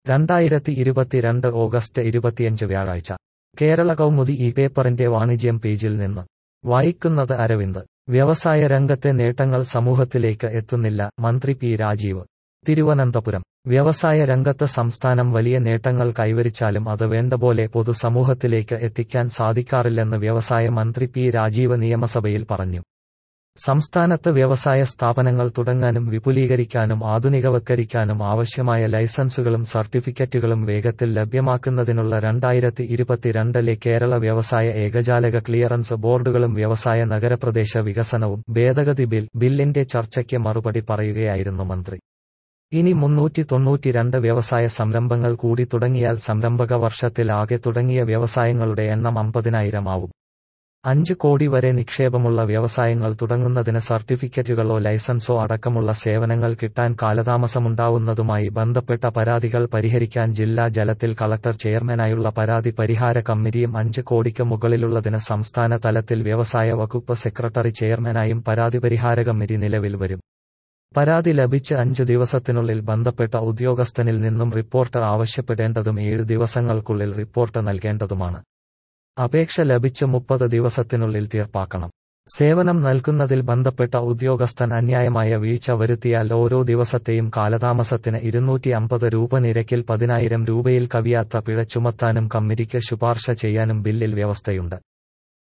രണ്ടായിരത്തി ഇരുപത്തിരണ്ട് ഓഗസ്റ്റ് ഇരുപത്തിയഞ്ച് വ്യാഴാഴ്ച കേരള കൗമുദി ഈ പേപ്പറിന്റെ വാണിജ്യം പേജിൽ നിന്ന് വായിക്കുന്നത് അരവിന്ദ് വ്യവസായ രംഗത്തെ നേട്ടങ്ങൾ സമൂഹത്തിലേക്ക് എത്തുന്നില്ല മന്ത്രി പി രാജീവ് തിരുവനന്തപുരം വ്യവസായ രംഗത്ത് സംസ്ഥാനം വലിയ നേട്ടങ്ങൾ കൈവരിച്ചാലും അത് വേണ്ടപോലെ പൊതുസമൂഹത്തിലേക്ക് എത്തിക്കാൻ സാധിക്കാറില്ലെന്ന് വ്യവസായ മന്ത്രി പി രാജീവ് നിയമസഭയിൽ പറഞ്ഞു സംസ്ഥാനത്ത് വ്യവസായ സ്ഥാപനങ്ങൾ തുടങ്ങാനും വിപുലീകരിക്കാനും ആധുനികവൽക്കരിക്കാനും ആവശ്യമായ ലൈസൻസുകളും സർട്ടിഫിക്കറ്റുകളും വേഗത്തിൽ ലഭ്യമാക്കുന്നതിനുള്ള രണ്ടായിരത്തി ഇരുപത്തിരണ്ടിലെ കേരള വ്യവസായ ഏകജാലക ക്ലിയറൻസ് ബോർഡുകളും വ്യവസായ നഗരപ്രദേശ വികസനവും ഭേദഗതി ബിൽ ബില്ലിന്റെ ചർച്ചയ്ക്ക് മറുപടി പറയുകയായിരുന്നു മന്ത്രി ഇനി മുന്നൂറ്റി തൊണ്ണൂറ്റിരണ്ട് വ്യവസായ സംരംഭങ്ങൾ കൂടി തുടങ്ങിയാൽ സംരംഭക വർഷത്തിൽ ആകെ തുടങ്ങിയ വ്യവസായങ്ങളുടെ എണ്ണം അമ്പതിനായിരം ആവും അഞ്ച് കോടി വരെ നിക്ഷേപമുള്ള വ്യവസായങ്ങൾ തുടങ്ങുന്നതിന് സർട്ടിഫിക്കറ്റുകളോ ലൈസൻസോ അടക്കമുള്ള സേവനങ്ങൾ കിട്ടാൻ കാലതാമസമുണ്ടാവുന്നതുമായി ബന്ധപ്പെട്ട പരാതികൾ പരിഹരിക്കാൻ ജില്ലാ ജലത്തിൽ കളക്ടർ ചെയർമാനായുള്ള പരാതി പരിഹാര കമ്മിറ്റിയും അഞ്ച് കോടിക്ക് മുകളിലുള്ളതിന് സംസ്ഥാന തലത്തിൽ വ്യവസായ വകുപ്പ് സെക്രട്ടറി ചെയർമാനായും പരാതി പരിഹാര കമ്മിറ്റി നിലവിൽ വരും പരാതി ലഭിച്ച് അഞ്ചു ദിവസത്തിനുള്ളിൽ ബന്ധപ്പെട്ട ഉദ്യോഗസ്ഥനിൽ നിന്നും റിപ്പോർട്ട് ആവശ്യപ്പെടേണ്ടതും ഏഴ് ദിവസങ്ങൾക്കുള്ളിൽ റിപ്പോർട്ട് നൽകേണ്ടതുമാണ് അപേക്ഷ ലഭിച്ച് മുപ്പത് ദിവസത്തിനുള്ളിൽ തീർപ്പാക്കണം സേവനം നൽകുന്നതിൽ ബന്ധപ്പെട്ട ഉദ്യോഗസ്ഥൻ അന്യായമായ വീഴ്ച വരുത്തിയാൽ ഓരോ ദിവസത്തെയും കാലതാമസത്തിന് ഇരുന്നൂറ്റി അമ്പത് രൂപ നിരക്കിൽ പതിനായിരം രൂപയിൽ കവിയാത്ത പിഴ ചുമത്താനും കമ്മിറ്റിക്ക് ശുപാർശ ചെയ്യാനും ബില്ലിൽ വ്യവസ്ഥയുണ്ട്